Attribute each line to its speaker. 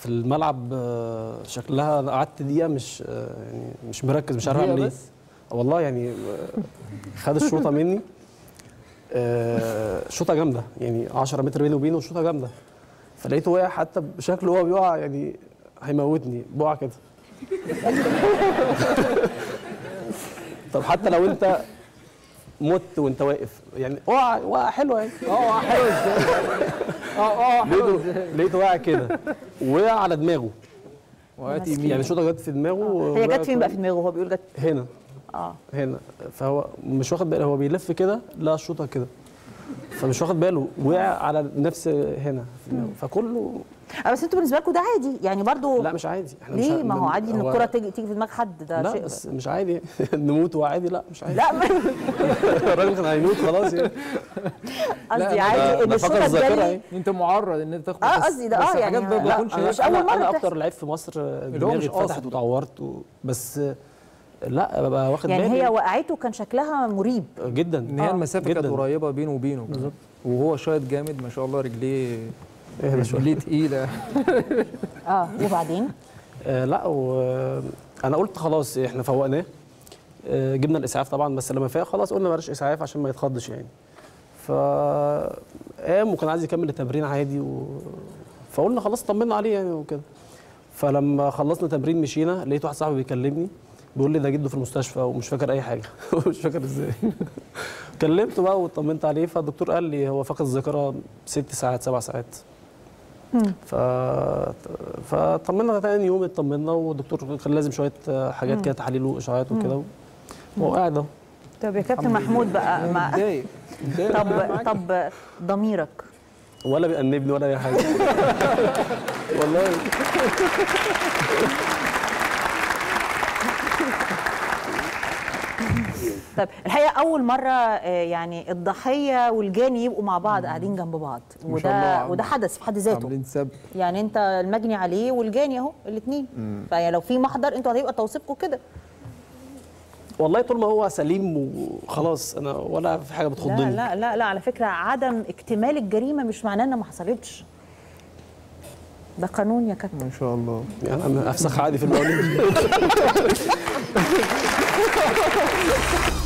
Speaker 1: في الملعب آه، شكلها أنا قعدت دقيقه مش آه، يعني مش مركز مش عارف
Speaker 2: دقيقة
Speaker 1: اعمل ايه
Speaker 2: بس؟
Speaker 1: والله يعني آه، خد الشوطه مني آه، شوطه جامده يعني 10 متر بيني وبينه شوطه جامده فلقيته واقع حتى بشكل هو بيقع يعني هيموتني بقع كده طب حتى لو انت مت وانت واقف يعني وقع وقع حلوه يعني
Speaker 2: اه حلو ازاي اه اه حلو
Speaker 1: لقيته
Speaker 2: ازاي
Speaker 1: لقيته واقع كده وقع على دماغه
Speaker 2: وقعت يمين
Speaker 1: يعني الشوطه جت في دماغه
Speaker 3: هي
Speaker 1: ووقع
Speaker 3: جت فين بقى في دماغه هو بيقول جت
Speaker 1: هنا
Speaker 3: اه
Speaker 1: هنا فهو مش واخد باله هو بيلف كده لا الشوطه كده فمش واخد باله وقع على نفس هنا في دماغه فكله
Speaker 3: آه، بس انتوا بالنسبه لكم ده عادي يعني برضو
Speaker 1: لا مش عادي احنا مش
Speaker 3: ليه
Speaker 1: ع-
Speaker 3: ما هو عادي ان
Speaker 1: هو-
Speaker 3: الكره تيجي تيجي في دماغ حد ده
Speaker 1: لا
Speaker 3: شيء
Speaker 1: بس مش عادي نموت وعادي لا مش عادي
Speaker 3: لا ما-
Speaker 1: الراجل كان هيموت خلاص يعني
Speaker 3: قصدي
Speaker 2: لا،
Speaker 3: عادي ان
Speaker 1: ده فقد
Speaker 3: الشوطه
Speaker 1: الذاكره
Speaker 3: تجلي
Speaker 1: يعني
Speaker 2: انت معرض ان انت تاخد
Speaker 3: اه
Speaker 2: بس-
Speaker 3: قصدي ده
Speaker 2: بس
Speaker 3: اه يعني
Speaker 2: حاجات ما
Speaker 3: لا،
Speaker 2: بيكونش
Speaker 3: مش
Speaker 1: انا
Speaker 3: أول
Speaker 1: انا,
Speaker 3: مرة
Speaker 1: أنا
Speaker 3: بتحصل.
Speaker 1: اكتر لعيب في مصر
Speaker 2: هو
Speaker 1: دماغي
Speaker 2: مش
Speaker 1: اتفتحت
Speaker 2: قاصد.
Speaker 1: واتعورت و... بس لا ببقى واخد
Speaker 3: يعني
Speaker 1: بالي
Speaker 3: هي وقعته كان شكلها مريب
Speaker 1: جدا
Speaker 2: ان هي المسافه كانت
Speaker 1: جدا.
Speaker 2: قريبه بينه وبينه بالظبط وهو شايط جامد ما شاء الله رجليه
Speaker 1: اهدى شويه
Speaker 2: رجليه تقيله
Speaker 3: اه وبعدين
Speaker 1: آه لا وانا قلت خلاص احنا فوقناه آه جبنا الاسعاف طبعا بس لما فاق خلاص قلنا بلاش اسعاف عشان ما يتخضش يعني ف قام وكان عايز يكمل التمرين عادي و... فقلنا خلاص طمنا عليه يعني وكده فلما خلصنا تمرين مشينا لقيت واحد صاحبي بيكلمني بيقول لي ده جده في المستشفى ومش فاكر اي حاجه مش فاكر ازاي كلمته بقى وطمنت عليه فالدكتور قال لي هو فقد الذاكره ست ساعات سبع ساعات ف فطمنا تاني يوم اطمنا والدكتور كان لازم شويه حاجات كده تحاليل واشعاعات وكده وهو قاعد اهو
Speaker 3: طب يا كابتن محمود بقى ما
Speaker 2: متضايق متضايق
Speaker 3: طب طب ضميرك
Speaker 1: ولا بيأنبني ولا اي حاجه والله
Speaker 3: طب الحقيقه اول مره آه، يعني الضحيه والجاني يبقوا مع بعض قاعدين جنب بعض
Speaker 2: ما شاء الله
Speaker 3: وده
Speaker 2: عم-
Speaker 3: وده حدث في حد ذاته
Speaker 2: عاملين سب
Speaker 3: يعني انت المجني عليه والجاني اهو الاثنين فيعني لو في محضر انتوا هتبقى توصيفكم كده
Speaker 1: والله طول ما هو سليم وخلاص انا ولا في حاجه
Speaker 3: لا
Speaker 1: بتخضني
Speaker 3: لا لا لا على فكره عدم اكتمال الجريمه مش معناه انها ما حصلتش ده قانون يا كابتن
Speaker 2: ما شاء الله
Speaker 1: يعني انا افسخ عادي في الاولمبي